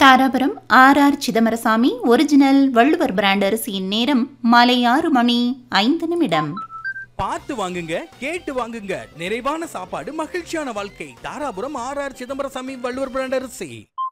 Dharapuram R R Chidambarasamy original Valluvar brand அரிசியின் நேரம் மாலை ஆறு மணி ஐந்து நிமிடம் பார்த்து வாங்குங்க கேட்டு வாங்குங்க நிறைவான சாப்பாடு மகிழ்ச்சியான வாழ்க்கை Dharapuram R R Chidambarasamy Valluvar brand அரிசி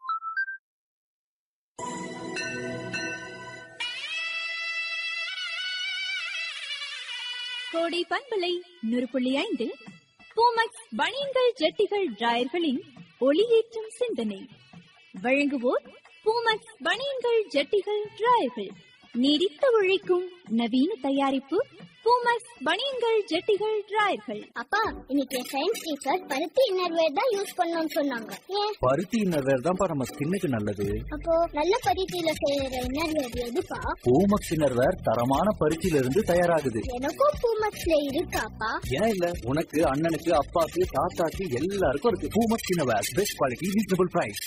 கோடை பண்பலை நூறு புள்ளி ஐந்தில் பூமக்ஸ் பனியன்கள் ஜட்டிகள் டிராயர்களின் ஒளியேற்றும் சிந்தனை வழங்குவோர் பூமக்ஸ் பனியன்கள் ஜட்டிகள் டிராயர்கள் நீடித்து உழைக்கும் நவீன தயாரிப்பு பூமக்ஸ் பனியன்கள் ஜட்டிகள் டிராயர்கள் அப்பா இன்னைக்கு சயின்ஸ் டீச்சர் பருத்தி இன்னர்வேர் தான் யூஸ் பண்ணணும்னு சொன்னாங்க ஏன் பருத்தி இன்னர்வேர் தான்ப்பா நம்ம ஸ்கின்னுக்கு நல்லது அப்போ நல்ல பருத்தியில செய்யற இன்னர்வேர் எதுப்பா பூமக்ஸ் இன்னர்வேர் தரமான பருத்தியில இருந்து தயாராகுது எனக்கும் பூமக்ஸ்ல இருக்காப்பா ஏன் இல்ல உனக்கு அண்ணனுக்கு அப்பாக்கு தாத்தாக்கு எல்லாருக்கும் இருக்கு Poomex innerwear best quality reasonable price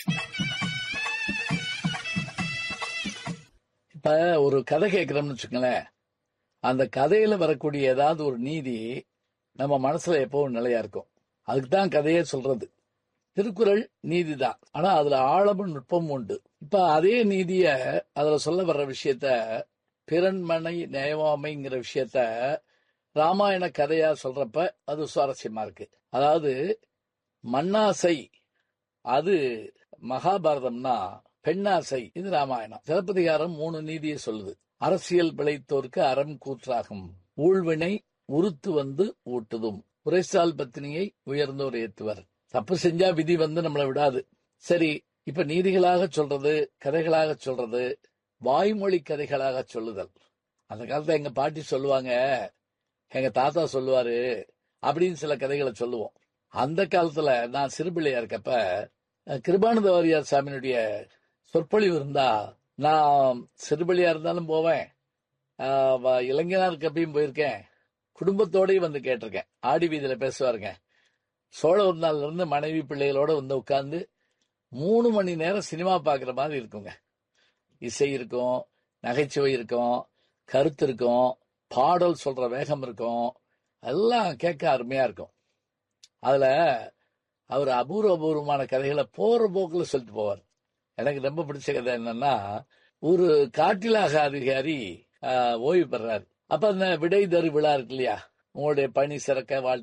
இப்ப ஒரு கதை கேட்கிறோம்னு வச்சுக்கோங்களேன் அந்த கதையில வரக்கூடிய ஏதாவது ஒரு நீதி நம்ம மனசுல எப்பவும் நிலையா இருக்கும் அதுக்கு தான் கதையே சொல்றது திருக்குறள் நீதி தான் ஆனா அதுல ஆழமும் நுட்பமும் உண்டு இப்ப அதே நீதிய அதுல சொல்ல வர்ற விஷயத்த பிறன்மனை நயவாமைங்கிற விஷயத்த ராமாயண கதையா சொல்றப்ப அது சுவாரஸ்யமா இருக்கு அதாவது மண்ணாசை அது மகாபாரதம்னா பெண்ணாசை இது ராமாயணம் சிலப்பதிகாரம் மூணு நீதியை சொல்லுது அரசியல் பிழைத்தோர்க்கு அறம் கூற்றாகும் ஊழ்வினை உருத்து வந்து ஊட்டுதும் உரைசால் பத்தினியை உயர்ந்தோர் ஏத்துவர் தப்பு செஞ்சா விதி வந்து நம்மளை விடாது சரி இப்ப நீதிகளாக சொல்றது கதைகளாக சொல்றது வாய்மொழி கதைகளாக சொல்லுதல் அந்த காலத்துல எங்க பாட்டி சொல்லுவாங்க எங்க தாத்தா சொல்லுவாரு அப்படின்னு சில கதைகளை சொல்லுவோம் அந்த காலத்துல நான் சிறுபிள்ளையா இருக்கப்ப அஹ், கிருபானந்த வாரியார் சாமியினுடைய சொற்பொழிவு இருந்தா நான் சிறுபிள்ளையா இருந்தாலும் போவேன் ஆஹ் வ- இளைஞனா இருக்கப்பையும் போயிருக்கேன் குடும்பத்தோடயும் வந்து கேட்டிருக்கேன் ஆடி வீதியில பேசுவாருங்க சோழ ஒரு நாள்ல இருந்து மனைவி பிள்ளைகளோட வந்து உட்கார்ந்து மூணு மணி நேரம் சினிமா பாக்குற மாதிரி இருக்குங்க இசை இருக்கும் நகைச்சுவை இருக்கும் கருத்து இருக்கும் பாடல் சொல்ற வேகம் இருக்கும் எல்லாம் கேட்க அருமையா இருக்கும் அதுல அவர் அபூர்வ அபூர்வமான கதைகளை போற போக்குல சொல்லிட்டு போவார் எனக்கு ரொம்ப பிடிச்ச கதை என்னன்னா ஒரு காட்டிலாக அதிகாரி ஆஹ், ஓய்வு பெறாரு அப்ப அந்த விடை தரு விழா இருக்கு இல்லையா உங்களுடைய பணி சிறக்க வாழ்த்து